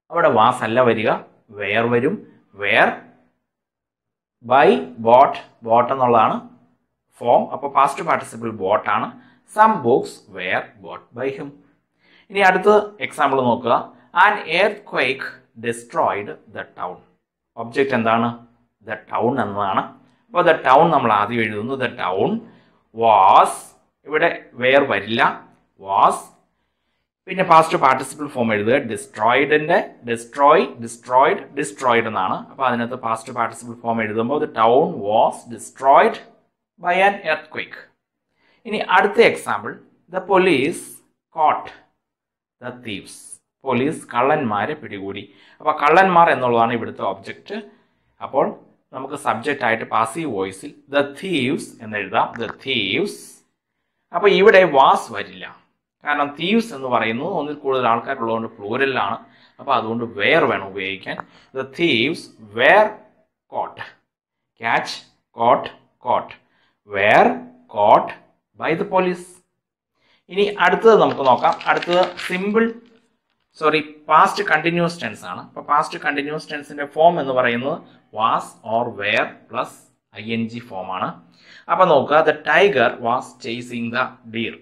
അവിടെ വാസ് അല്ല വരിക വേർ വരും വേർ ബൈ ബോട്ട് ബോട്ട് എന്നുള്ളതാണ് ഫോം അപ്പോൾ പാസ്റ്റ് പാർട്ടിസിപ്പിൾ ബോട്ട് ആണ് some books were bought by him ഇനി അടുത്ത എക്സാമ്പിൾ നോക്കുക an earthquake destroyed the town object എന്താണ് ദ ടൗൺ എന്നതാണ് അപ്പോൾ ദ ടൗൺ നമ്മൾ ആദ്യം എഴുതുന്നു ദ ടൗൺ വാസ് ഇവിടെ വെയർ വരില്ല വാസ് പിന്നെ പാസ്റ്റ് പാർട്ടിസിപ്പിൾ ഫോം എഴുതുക ഡിസ്ട്രോയിഡിന്റെ ഡിസ്ട്രോയ് ഡിസ്ട്രോയിഡ് ഡിസ്ട്രോയിഡ് എന്നാണ് അപ്പോൾ അതിനകത്ത് പാസ്റ്റ് പാർട്ടിസിപ്പിൾ ഫോം എഴുതുമ്പോൾ the town was destroyed by an earthquake ഇനി അടുത്ത example the police caught the thieves police കള്ളന്മാരെ പിടികൂടി അപ്പോൾ കള്ളന്മാർ എന്നുള്ളതാണ് ഇവിടുത്തെ ഒബ്ജക്റ്റ് അപ്പോൾ നമുക്ക് സബ്ജക്റ്റ് ആയിട്ട് പാസീവ് വോയിസിൽ ദ തീവ്സ് എന്ന് എഴുതാം ദ തീവ്സ് അപ്പോൾ ഇവിടെ വാസ് വരില്ല കാരണം തീവ്സ് എന്ന് പറയുന്നത് ഒന്നിൽ കൂടുതൽ ആൾക്കാരുള്ളതുകൊണ്ട് പ്ലൂരലാണ് അപ്പോൾ അതുകൊണ്ട് വേർ വേണം ഉപയോഗിക്കാൻ the thieves were caught catch caught caught were caught by the police ഇനി അടുത്തത് നമുക്ക് നോക്കാം അടുത്തത് simple sorry past continuous tense ആണ് അപ്പോൾ പാസ്റ്റ് കണ്ടിന്യൂസ് ടെൻസിന്റെ ഫോം എന്ന് പറയുന്നത് was or were plus I N G form ആണ് അപ്പൊ നോക്കുക the tiger was chasing the deer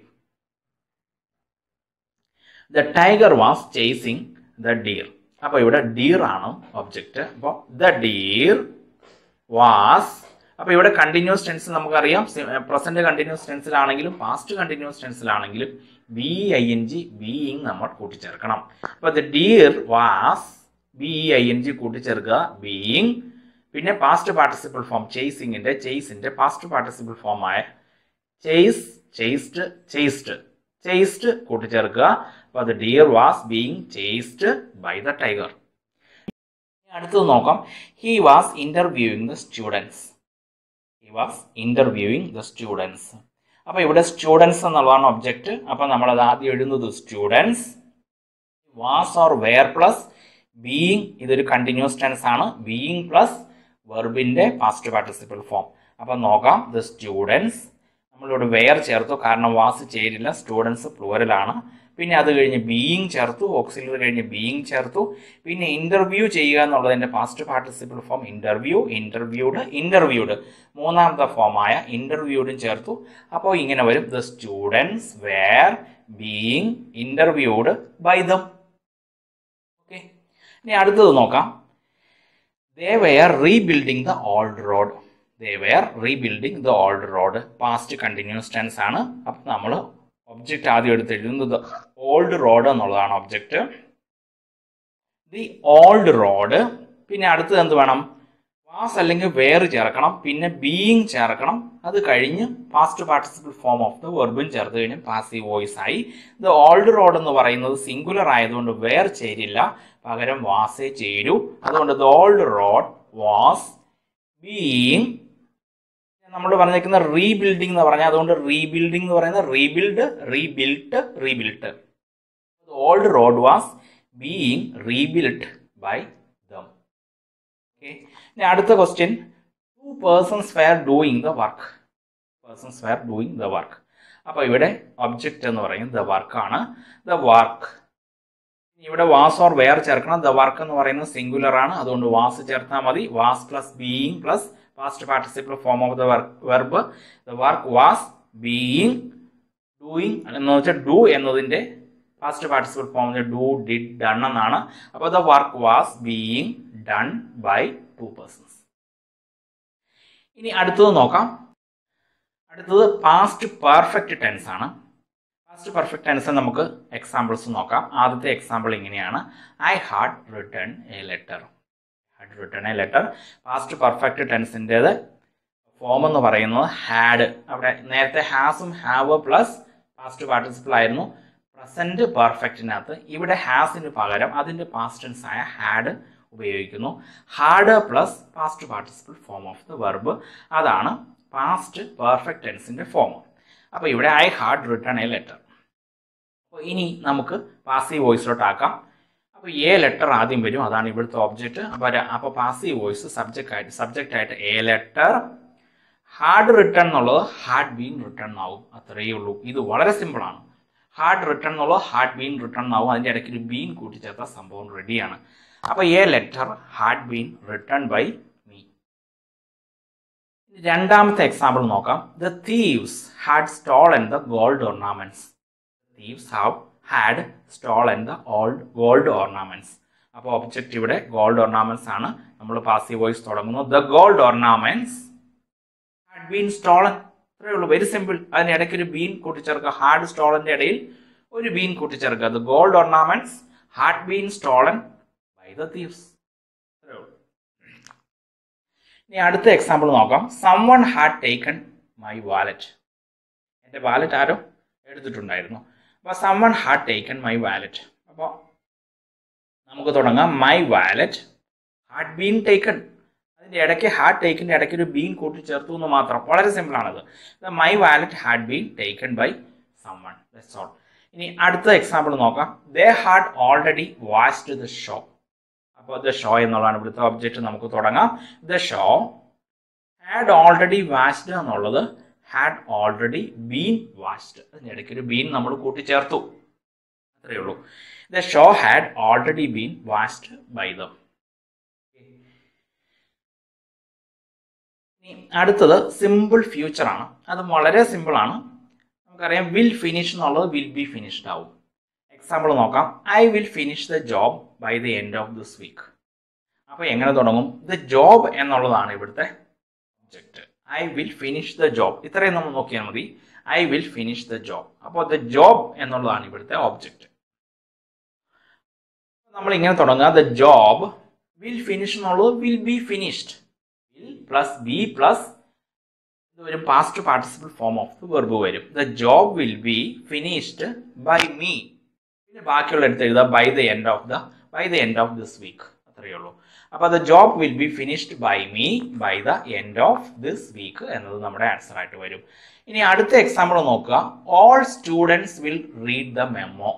the tiger was chasing the deer അപ്പൊ ഇവിടെ ഡീർ ആണ് ഒബ്ജക്റ്റ് അപ്പോൾ ദ ഡീർ വാസ് അപ്പൊ ഇവിടെ കണ്ടിന്യൂസ് ടെൻസ് നമുക്കറിയാം പ്രസന്റ് കണ്ടിന്യൂസ് ടെൻസിലാണെങ്കിലും പാസ്റ്റ് കണ്ടിന്യൂസ് ടെൻസിലാണെങ്കിലും B I N G being നമ്മൾ കൂട്ടിച്ചേർക്കണം അപ്പൊ the deer was B I N G കൂട്ടിച്ചേർക്കുക ബീയിങ് പിന്നെ പാസ്റ്റ് പാർട്ടിസിപ്പിൾ ഫോം ചേസിങ്ങിന്റെ ചേസിന്റെ പാസ്റ്റ് പാർട്ടിസിപ്പിൾ ഫോം ആയ ചേസ് ചേസ്ഡ് ചേസ്ഡ് ചേസ്ഡ് കൂട്ടിച്ചേർക്കുക അപ്പൊ the deer was being chased by the tiger അടുത്തത് നോക്കാം he was interviewing the students he was interviewing the students അപ്പൊ ഇവിടെ സ്റ്റുഡൻസ് എന്നുള്ളതാണ് ഒബ്ജക്റ്റ് അപ്പൊ നമ്മൾ അത് ആദ്യം എഴുതുന്നത് students was or were plus being ഇതൊരു കണ്ടിന്യൂസ് ടെൻസ് ആണ് ബീയിങ് പ്ലസ് വെർബിന്റെ പാസ്റ്റ് പാർട്ടിസിപ്പിൾ ഫോം അപ്പൊ നോക്കാം ദ സ്റ്റുഡൻസ് നമ്മളിവിടെ വെയർ ചേർത്തു കാരണം വാസ് ചേരില്ല സ്റ്റുഡൻസ് പ്ലൂരലാണ് പിന്നെ അത് കഴിഞ്ഞ് ബീയിങ് ചേർത്തു ഓക്സിലറി കഴിഞ്ഞ് ബീയിങ് ചേർത്തു പിന്നെ ഇന്റർവ്യൂ ചെയ്യുക എന്നുള്ളതിന്റെ past participle form interview interviewed interviewed മൂന്നാമത്തെ ഫോമായ ഇന്റർവ്യൂഡും ചേർത്തു അപ്പോൾ ഇങ്ങനെ വരും the students were being interviewed by them okay ഇനി അടുത്തത് നോക്കാം they were rebuilding the old road they were rebuilding the old road past continuous tense ആണ് അപ്പം നമ്മൾ ഒബ്ജക്റ്റ് ആദ്യം എടുത്ത് എഴുതുന്നത് ഓൾഡ് റോഡ് എന്നുള്ളതാണ് ഒബ്ജക്റ്റ് ദി ഓൾഡ് റോഡ് പിന്നെ അടുത്തത് എന്ത് വേണം വാസ് അല്ലെങ്കിൽ വേർ ചേർക്കണം പിന്നെ ബീയിങ് ചേർക്കണം അത് കഴിഞ്ഞ് past participle form of the വെർബും ചേർത്ത് കഴിഞ്ഞ് പാസീവ് വോയിസ് ആയി ദ ഓൾഡ് റോഡ് എന്ന് പറയുന്നത് സിംഗുലർ ആയതുകൊണ്ട് വേർ ചേരില്ല പകരം വാസേ ചേരൂ അതുകൊണ്ട് the old road was being നമ്മൾ പറഞ്ഞിരിക്കുന്ന റീബിൽഡിംഗ് എന്ന് പറഞ്ഞാൽ അതുകൊണ്ട് റീബിൽഡിംഗ് എന്ന് പറയുന്നത് rebuild rebuilt rebuilt old road was being rebuild by them okay ഇനി അടുത്ത question two persons were doing the work persons were doing the work അപ്പോൾ ഇവിടെ ഒബ്ജക്റ്റ് എന്ന് പറയുന്നത് ദ വർക്കാണ് ദ വർക്ക് ഇവിടെ വാസ് ഓർ വെയർ ചേർക്കണം ദ വർക്ക് എന്ന് പറയുന്നത് സിംഗുലർ ആണ് അതുകൊണ്ട് വാസ് ചേർത്താൽ മതി was plus being plus past participle form of the verb the work was being doing എന്ന് വെച്ചാൽ ഡു എന്നതിന്റെ past participle form do did done എന്നാണ് അപ്പോൾ the work was being done by two persons ഇനി അടുത്തത് നോക്കാം അടുത്തത് പാസ്റ്റ് പെർഫെക്റ്റ് ടെൻസ് ആണ് പാസ്റ്റ് പെർഫെക്റ്റ് ടെൻസ് നമുക്ക് എക്സാമ്പിൾസ് നോക്കാം ആദ്യത്തെ എക്സാമ്പിൾ ഇങ്ങനെയാണ് I had written a letter had written a letter past perfect ടെൻസിൻ്റെത് ഫോം എന്ന് പറയുന്നത് ഹാഡ് അവിടെ നേരത്തെ ഹാസും ഹാവ് പ്ലസ് പാസ്റ്റ് പാർട്ടിസിപ്പിൾ ആയിരുന്നു പ്രസന്റ് പെർഫെക്റ്റിനകത്ത് ഇവിടെ ഹാസിന് പകരം അതിൻ്റെ പാസ്റ്റ് ടെൻസ് ആയ ഹാഡ് ഉപയോഗിക്കുന്നു had plus past participle form of the verb അതാണ് പാസ്റ്റ് പെർഫെക്റ്റ് ടെൻസിൻ്റെ ഫോം അപ്പോൾ ഇവിടെ I had written a letter അപ്പോൾ ഇനി നമുക്ക് പാസീവ് വോയിസിലോട്ട് ആക്കാം അപ്പോൾ എ ലെറ്റർ ആദ്യം വരും അതാണ് ഇവിടുത്തെ ഒബ്ജക്റ്റ് അപ്പോൾ അപ്പോൾ പാസീവ് വോയിസ് സബ്ജക്റ്റ് ആയിട്ട് സബ്ജക്റ്റ് ആയിട്ട് എ ലെറ്റർ ഹാർഡ് റിട്ടേൺ എന്നുള്ളത് ഹാഡ് ബീൻ റിട്ടേൺ ആവും അത്രയേ ഉള്ളൂ ഇത് വളരെ സിമ്പിളാണ് ഹാഡ് റിട്ടൺ എന്നുള്ളത് ഹാഡ് ബീൻ റിട്ടൺ എന്നാവും അതിൻ്റെ ഇടയ്ക്ക് ഒരു ബീൻ കൂട്ടിച്ചേർത്ത സംഭവം റെഡിയാണ് അപ്പോൾ a letter had been written by me രണ്ടാമത്തെ എക്സാമ്പിൾ നോക്കാം the thieves had stolen the gold ornaments thieves have had stolen the old gold ornaments അപ്പോൾ ഒബ്ജക്റ്റ് ഇവിടെ ഗോൾഡ് ഓർണമെന്റ്സ് ആണ് നമ്മൾ പാസീവ് വോയിസ് തുടങ്ങുന്നു the gold ornaments had been stolen അത്രേ ഉള്ളൂ very simple അതിന് ഇടയ്ക്ക് ഒരു ബീൻ കൂട്ടിച്ചേർക്കുക ഹാഡ് സ്റ്റോളന്റെ ഇടയിൽ ഒരു ബീൻ കൂട്ടിച്ചേർക്കുക the gold ornaments had been stolen by the thieves അത്രേ ഉള്ളൂ ഇനി അടുത്ത എക്സാമ്പിൾ നോക്കാം someone had taken my wallet എൻ്റെ വാലറ്റ് ആരോ എടുത്തിട്ടുണ്ടായിരുന്നു അപ്പോൾ someone had taken my wallet അപ്പോൾ നമുക്ക് തുടങ്ങാം my wallet had been taken അതിൻ്റെ ഇടയ്ക്ക് ഹാഡ് ടേക്കിൻ്റെ ഇടയ്ക്ക് ഒരു ബീൻ കൂട്ടിച്ചേർത്തു എന്ന് മാത്രം വളരെ സിമ്പിൾ ആണത് my wallet had been taken by someone that's all ഇനി അടുത്ത എക്സാമ്പിൾ നോക്കാം had already already the show ഷോ അപ്പോൾ ദ ഷോ എന്നുള്ളതാണ് ഇവിടുത്തെ ഒബ്ജക്റ്റ് നമുക്ക് തുടങ്ങാം the show had already watched എന്നുള്ളത് ഹാഡ് ഓൾറെഡി ബീൻ വാച്ച്ഡ് അതിനിടയ്ക്ക് ഒരു ബീൻ നമ്മൾ കൂട്ടിച്ചേർത്തു അത്രയേ ഉള്ളൂ the show had already been watched by them അടുത്തത് സിമ്പിൾ ഫ്യൂച്ചർ ആണ് അത് വളരെ സിമ്പിൾ ആണ് നമുക്കറിയാം വിൽ ഫിനിഷ് എന്നുള്ളത് വിൽ ബി ഫിനിഷ്ഡ് ആവും എക്സാമ്പിൾ നോക്കാം I will finish the job by the end of this week അപ്പോൾ എങ്ങനെ തുടങ്ങും ദ ജോബ് എന്നുള്ളതാണ് ഇവിടുത്തെ object I will finish the job ഇത്രയും നമ്മൾ നോക്കിയാൽ മതി I will finish the job അപ്പോൾ ദ ജോബ് എന്നുള്ളതാണ് ഇവിടുത്തെ ഒബ്ജക്റ്റ് നമ്മൾ ഇങ്ങനെ തുടങ്ങുക ദ ജോബ് വിൽ ഫിനിഷ് എന്നുള്ളത് will be finished will plus be plus ഇത് ഒരു past participle form of the verb വരും the job will be finished by me പിന്നെ ബാക്കിയുള്ള എടുത്ത് എഴുതുക by the end of the by the end of this week അത്രയേ ഉള്ളൂ അപ്പോൾ the job will be finished by me by the end of this week എന്നത് നമ്മുടെ answer ആയിട്ട് വരും ഇനി അടുത്ത എക്സാമ്പിൾ നോക്കുക all students will read the memo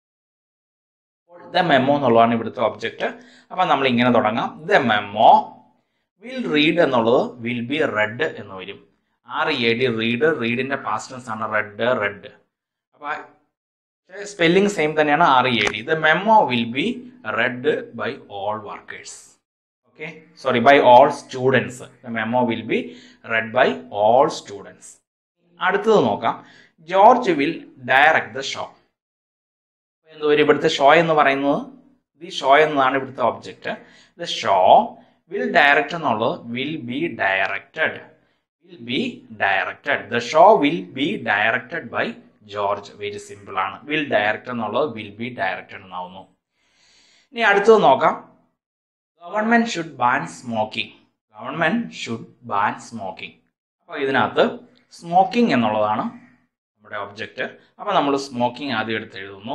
the memo എന്നുള്ളതാണ് ഇവിടുത്തെ ഒബ്ജക്റ്റ് അപ്പം നമ്മൾ ഇങ്ങനെ തുടങ്ങാം ദ മെമ്മോ വിൽ റീഡ് എന്നുള്ളത് വിൽ ബി റെഡ് എന്ന് വരും ആർ എ ഡി റീഡ് റീഡിന്റെ പാസ്റ്റൻസ് ആണ് റെഡ് റെഡ് അപ്പൊ സ്പെല്ലിംഗ് സെയിം തന്നെയാണ് R A D the memo will be read by all workers okay sorry by all students the memo will be read by all students അടുത്തത് നോക്കാം George will direct the show എന്തോ ഇവിടുത്തെ show എന്ന് പറയുന്നത് the show എന്നതാണ് ഇവിടുത്തെ object the show will direct എന്നുള്ളത് will be directed will be directed the show will be directed by George very simple ആണ് വിൽ ഡയറക്റ്റ് എന്നുള്ളത് വിൽ ബി ഡയറക്റ്റഡ് എന്നാവുന്നു ഇനി അടുത്തത് നോക്കാം government should ban smoking government should ban smoking അപ്പോൾ ഇതിനകത്ത് smoking എന്നുള്ളതാണ് നമ്മുടെ ഒബ്ജക്റ്റ് അപ്പോൾ നമ്മൾ സ്മോക്കിംഗ് ആദ്യം എടുത്ത് എഴുതുന്നു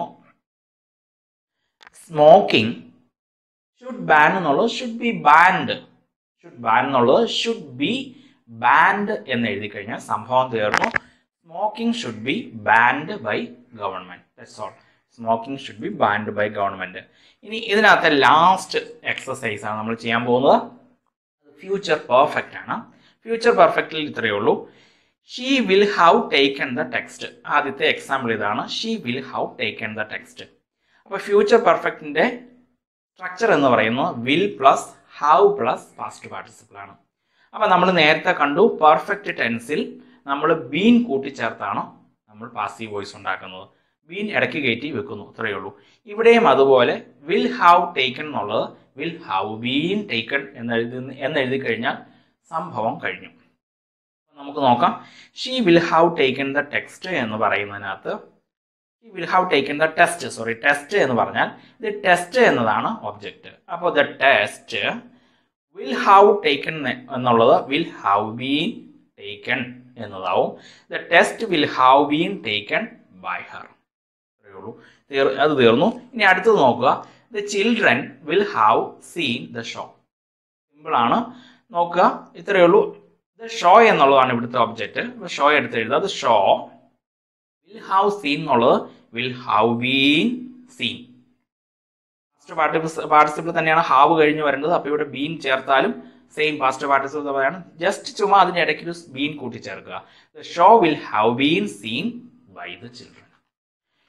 സ്മോക്കിംഗ് ഷുഡ് ബാൻ എന്നുള്ളത് should be banned should ban എന്നുള്ളത് ഷുഡ് ബി ബാൻഡ് എന്ന് എഴുതി കഴിഞ്ഞാൽ സംഭവം തീർന്നു smoking should be banned by government that's all smoking should be banned by government ഇനി ഇതിനകത്തെ ലാസ്റ്റ് എക്സസൈസ് ആണ് നമ്മൾ ചെയ്യാൻ പോകുന്നത് ഫ്യൂച്ചർ പെർഫെക്റ്റ് ആണ് ഫ്യൂച്ചർ പെർഫെക്റ്റിൽ ഇത്രയേ ഉള്ളൂ she will have taken the text ആദ്യത്തെ എക്സാമ്പിൾ ഇതാണ് she will have taken the text അപ്പോൾ ഫ്യൂച്ചർ പെർഫെക്റ്റിന്റെ സ്ട്രക്ചർ എന്ന് പറയുന്നത് will plus have plus past participle ആണ് അപ്പോൾ നമ്മൾ നേരത്തെ കണ്ടു പെർഫെക്റ്റ് ടെൻസിൽ നമ്മൾ ബീൻ കൂട്ടിച്ചേർത്താണ് നമ്മൾ പാസീവ് വോയിസ് ഉണ്ടാക്കുന്നത് ബീൻ ഇടയ്ക്ക് കയറ്റി വെക്കുന്നു അത്രയേ ഉള്ളൂ ഇവിടെയും അതുപോലെ വിൽ ഹാവ് ടേക്കൺ എന്നുള്ളത് വിൽ ഹാവ് ബീൻ ടേക്കൺ എന്നെഴുതി എന്നെഴുതി കഴിഞ്ഞാൽ സംഭവം കഴിഞ്ഞു നമുക്ക് നോക്കാം she will have taken the text എന്ന് പറയുന്നതിനകത്ത് she will have taken the test sorry test എന്ന് പറഞ്ഞാൽ ഇത് ടെസ്റ്റ് എന്നതാണ് ഒബ്ജക്റ്റ് അപ്പോൾ the test will have taken എന്നുള്ളത് വിൽ ഹാവ് ബീൻ ടേക്കൺ എന്നതാവും the test will have been taken by her അത്രയേ ഉള്ളൂ തീർ- അത് തീർന്നു ഇനി അടുത്തത് നോക്കുക the children will have seen the show simple ആണ് നോക്കുക ഇത്രയേ ഉള്ളൂ ദ ഷോ എന്നുള്ളതാണ് ഇവിടുത്തെ ഒബ്ജക്റ്റ് ഷോ എടുത്ത് എഴുതുക the show will have seen എന്നുള്ളത് will have been seen past participle participle തന്നെയാണ് ഹാവ് കഴിഞ്ഞ് വരേണ്ടത് അപ്പോൾ ഇവിടെ ബീൻ ചേർത്താലും സെയിം പാസ്റ്റ് പാർട്ടിസിപ്പിൾ തന്നെയാണ് ജസ്റ്റ് ചുമ്മാ അതിന്റെ ഇടയ്ക്ക് ഒരു ബീൻ കൂട്ടിച്ചേർക്കുക the show will have been seen by the children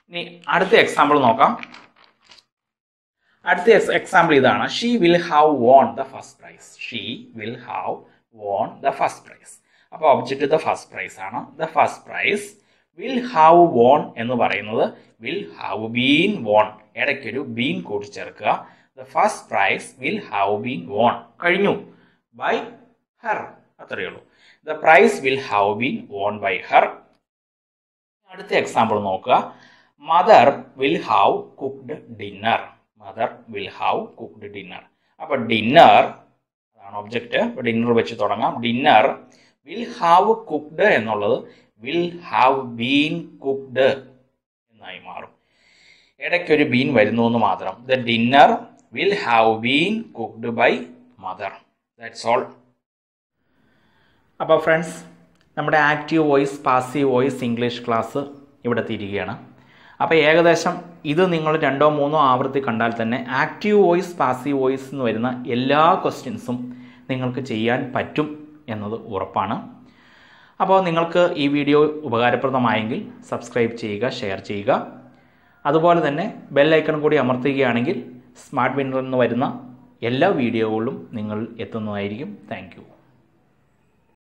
ഇനി അടുത്ത എക്സാമ്പിൾ നോക്കാം അടുത്ത എക്സാമ്പിൾ ഇതാണ് she will have won the first prize she will have won the first prize അപ്പോൾ ഒബ്ജക്റ്റ് ദ ഫസ്റ്റ് പ്രൈസ് ആണ് the first prize will have won എന്ന് പറയുന്നത് will have been won ഇടയ്ക്കൊരു ബീൻ കൂട്ടി ചേർക്കുക the first prize will have been won കഴിഞ്ഞു by her അത്രയേ ഉള്ളൂ the prize will have been won by her അടുത്ത എക്സാമ്പിൾ നോക്കുക mother will have cooked dinner mother will have cooked dinner അപ്പോൾ dinner അതാണ് ഒബ്ജക്റ്റ് അപ്പോൾ ഡിന്നർ വെച്ച് തുടങ്ങാം ഡിന്നർ വിൽ ഹാവ് കുക്ക്ഡ് എന്നുള്ളത് വിൽ ഹാവ് ബീൻ കുക്ക്ഡ് എന്നായി മാറും ഇടയ്ക്കൊരു ബീൻ വരുന്നു എന്ന് മാത്രം the dinner will have been cooked by mother that's all അപ്പോൾ ഫ്രണ്ട്സ് നമ്മുടെ active voice passive voice English class ഇവിടെ തിരികെയാണ് അപ്പോൾ ഏകദേശം ഇത് നിങ്ങൾ രണ്ടോ മൂന്നോ ആവൃത്തി കണ്ടാൽ തന്നെ ആക്റ്റീവ് വോയിസ് പാസീവ് വോയിസ് എന്ന് വരുന്ന എല്ലാ ക്വസ്റ്റ്യൻസും നിങ്ങൾക്ക് ചെയ്യാൻ പറ്റും എന്നത് ഉറപ്പാണ് അപ്പോൾ നിങ്ങൾക്ക് ഈ വീഡിയോ ഉപകാരപ്രദമായെങ്കിൽ സബ്സ്ക്രൈബ് ചെയ്യുക ഷെയർ ചെയ്യുക അതുപോലെ തന്നെ ബെൽ ഐക്കൺ കൂടി അമർത്തുകയാണെങ്കിൽ സ്മാർട്ട് വിന്നറിൽ നിന്ന് വരുന്ന എല്ലാ വീഡിയോകളിലും നിങ്ങൾ എത്തുന്നതായിരിക്കും താങ്ക്